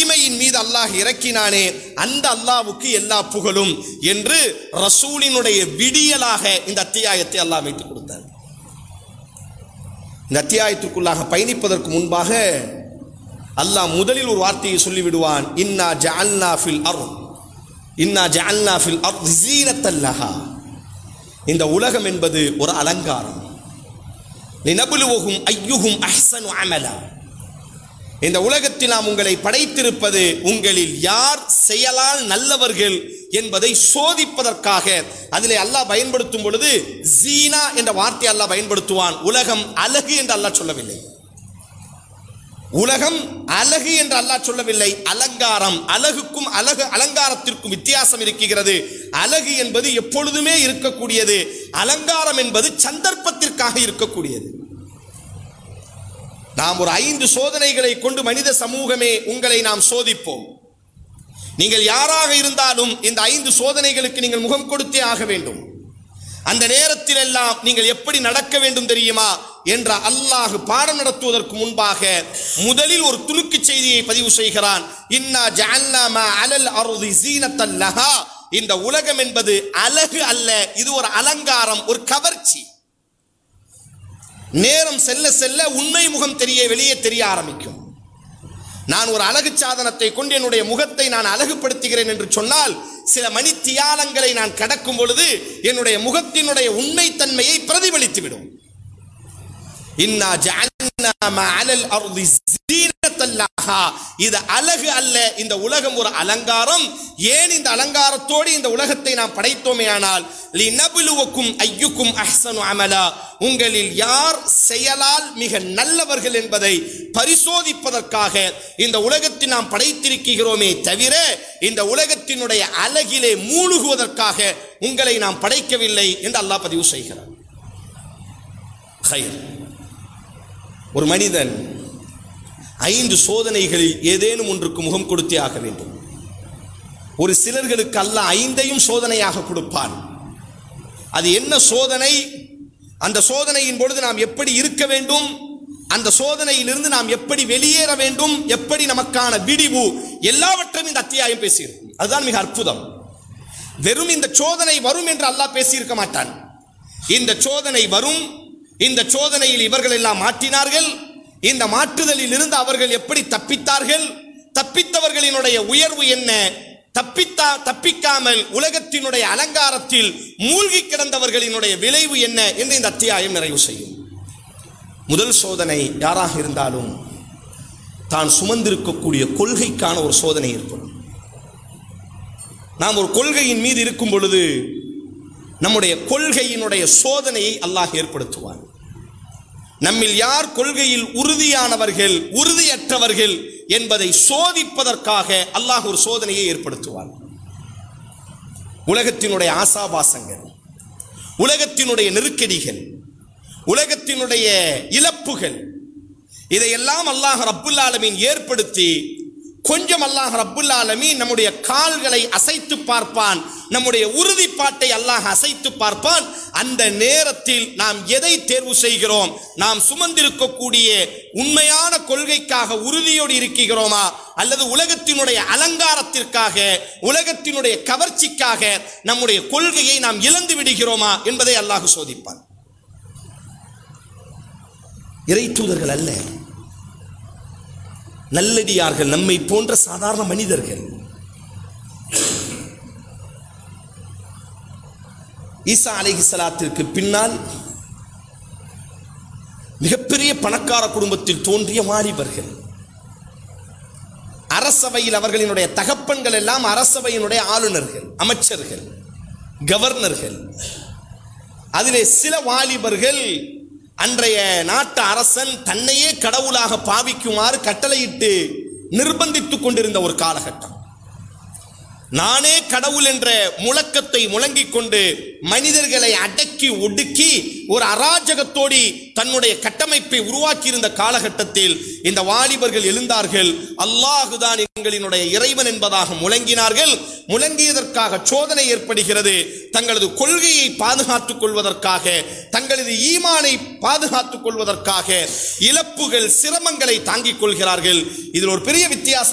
அடிமையின் மீது அல்லாஹ் இறக்கினானே அந்த அல்லாஹ்வுக்கு எல்லா புகழும் என்று ரசூலினுடைய விடியலாக இந்த அத்தியாயத்தை அல்லாஹ் அமைத்துக் கொடுத்தார் இந்த அத்தியாயத்திற்குள்ளாக பயணிப்பதற்கு முன்பாக அல்லாஹ் முதலில் ஒரு வார்த்தையை சொல்லிவிடுவான் இன்னா ஜஅல்னா ஃபில் அர்த் இன்னா ஜஅல்னா ஃபில் அர்த் ஸீனத்தல்லஹா இந்த உலகம் என்பது ஒரு அலங்காரம் லினபுலுவஹும் ஐயுஹும் அஹ்சனு அமலா இந்த உலகத்தில் நாம் உங்களை படைத்திருப்பது உங்களில் யார் செயலால் நல்லவர்கள் என்பதை சோதிப்பதற்காக அதிலே அல்லாஹ் பயன்படுத்தும் பொழுது ஜீனா என்ற வார்த்தை அல்லாஹ் பயன்படுத்துவான் உலகம் அழகு என்று அல்லாஹ் சொல்லவில்லை உலகம் அழகு என்று அல்லாஹ் சொல்லவில்லை அலங்காரம் அழகுக்கும் அழகு அலங்காரத்திற்கும் வித்தியாசம் இருக்கிறது அழகு என்பது எப்பொழுதுமே இருக்கக்கூடியது அலங்காரம் என்பது சந்தர்ப்பத்திற்காக இருக்கக்கூடியது நாம் ஒரு ஐந்து சோதனைகளை கொண்டு மனித சமூகமே உங்களை நாம் சோதிப்போம் நீங்கள் யாராக இருந்தாலும் இந்த ஐந்து சோதனைகளுக்கு நீங்கள் முகம் கொடுத்தே ஆக வேண்டும் அந்த நேரத்தில் எல்லாம் நீங்கள் எப்படி நடக்க வேண்டும் தெரியுமா என்ற அல்லாஹ் பாடம் நடத்துவதற்கு முன்பாக முதலில் ஒரு துணுக்கு செய்தியை பதிவு செய்கிறான் இன்னா ஜஅல்னா மா அலல் அர்தி ஸீனத்தல் லஹா இந்த உலகம் என்பது அழகு அல்ல இது ஒரு அலங்காரம் ஒரு கவர்ச்சி நேரம் செல்ல செல்ல உண்மை முகம் தெரிய வெளியே தெரிய ஆரம்பிக்கும் நான் ஒரு அழகு சாதனத்தை கொண்டு என்னுடைய முகத்தை நான் அழகுபடுத்துகிறேன் என்று சொன்னால் சில மணித்தியாலங்களை நான் கடக்கும் பொழுது என்னுடைய முகத்தினுடைய உண்மைத்தன்மையை பிரதிபலித்துவிடும் இன்னா ஜஅல்னா மா அலல் அர்தி ஸீனத்தல் லஹா. இது அழகு அல்ல இந்த உலகம் ஒரு அலங்காரம் ஏன் இந்த அலங்காரத்தோடு இந்த உலகத்தை நாம் படைத்தோமே ஆனால் லினபுலுவக்கும் ஐயுக்கும் அஹ்சனு அமலா உங்களில் யார் செயலால் மிக நல்லவர்கள் என்பதை பரிசோதிப்பதற்காக இந்த உலகத்தை நாம் படைத்திருக்கிறோமே தவிர இந்த உலகத்தினுடைய அழகிலே மூழ்குவதற்காக உங்களை நாம் படைக்கவில்லை என்று அல்லாஹ் பதிவு செய்கிறார் ஹைர். ஒரு மனிதன் ஐந்து சோதனைகளில் ஏதேனும் ஒன்றுக்கு முகம் கொடுத்தே ஆக வேண்டும் ஒரு சிலர்களுக்கு அல்ல ஐந்தையும் சோதனையாக கொடுப்பான் அது என்ன சோதனை அந்த சோதனையின் பொழுது நாம் எப்படி இருக்க வேண்டும் அந்த சோதனையிலிருந்து நாம் எப்படி வெளியேற வேண்டும் எப்படி நமக்கான விடிவு எல்லாவற்றையும் இந்த அத்தியாயம் பேசியிருக்கும் அதுதான் மிக அற்புதம் வெறும் இந்த சோதனை வரும் என்று அல்லாஹ் பேசியிருக்க மாட்டான் இந்த சோதனை வரும் இந்த சோதனையில் இவர்கள் எல்லாம் மாற்றினார்கள் இந்த மாற்றுதலில் இருந்து அவர்கள் எப்படி தப்பித்தார்கள் தப்பித்தவர்களினுடைய உயர்வு என்ன தப்பித்தா தப்பிக்காமல் உலகத்தினுடைய அலங்காரத்தில் மூழ்கி கிடந்தவர்களினுடைய விளைவு என்ன என்று இந்த அத்தியாயம் நிறைவு செய்யும் முதல் சோதனை யாராக இருந்தாலும் தான் சுமந்திருக்கக்கூடிய கொள்கைக்கான ஒரு சோதனை ஏற்படும் நாம் ஒரு கொள்கையின் மீது இருக்கும் பொழுது நம்முடைய கொள்கையினுடைய சோதனையை அல்லாஹ் ஏற்படுத்துவான் நம்மில் யார் கொள்கையில் உறுதியானவர்கள் உறுதியற்றவர்கள் என்பதை சோதிப்பதற்காக அல்லாஹ் ஒரு சோதனையை ஏற்படுத்துவான் உலகத்தினுடைய ஆசாபாசங்கள் உலகத்தினுடைய நெருக்கடிகள் உலகத்தினுடைய இழப்புகள் இதையெல்லாம் அல்லாஹ் ரப்புல் ஆலமீன் ஏற்படுத்தி கொஞ்சம் அல்லாஹ் ரப்புல் ஆலமீன் நம்முடைய கால்களை அசைத்து பார்ப்பான் நம்முடைய உறுதிப்பாட்டை அல்லாஹ் அசைத்து பார்ப்பான் அந்த நேரத்தில் நாம் எதை தேர்வு செய்கிறோம் நாம் சுமந்திருக்கக்கூடிய உண்மையான கொள்கைக்காக உறுதியோடு இருக்கிறோமா அல்லது உலகத்தினுடைய அலங்காரத்திற்காக உலகத்தினுடைய கவர்ச்சிக்காக நம்முடைய கொள்கையை நாம் இழந்து விடுகிறோமா என்பதை அல்லாஹ் சோதிப்பான் இறை தூதர்கள் அல்ல நல்லடியார்கள் நம்மை போன்ற சாதாரண மனிதர்கள் ஈசா அலைஹிஸ்ஸலாத்திற்கு பின்னால் மிகப்பெரிய பணக்கார குடும்பத்தில் தோன்றிய வாலிபர்கள் அரசவையில் அவர்களினுடைய தகப்பன்கள் எல்லாம் அரசவையினுடைய ஆளுநர்கள் அமைச்சர்கள் கவர்னர்கள் அதிலே சில வாலிபர்கள் அன்றைய நாட்டு அரசன் தன்னையே கடவுளாக பாவிக்குமாறு கட்டளையிட்டு நிர்பந்தித்துக் கொண்டிருந்த ஒரு காலகட்டம் நானே கடவுள் என்ற முழக்கத்தை முழங்கிக் கொண்டு மனிதர்களை அடக்கி ஒடுக்கி ஒரு அராஜகத்தோடி தன்னுடைய கட்டமைப்பை உருவாக்கியிருந்த காலகட்டத்தில் இந்த வாலிபர்கள் எழுந்தார்கள் அல்லாஹுதான் எங்களினுடைய இறைவன் என்பதாக முழங்கினார்கள் முழங்கியதற்காக சோதனை ஏற்படுகிறது தங்களது கொள்கையை பாதுகாத்துக் கொள்வதற்காக தங்களது ஈமானை பாதுகாத்துக் கொள்வதற்காக இழப்புகள் சிரமங்களை தாங்கிக் கொள்கிறார்கள் இதில் ஒரு பெரிய வித்தியாசம்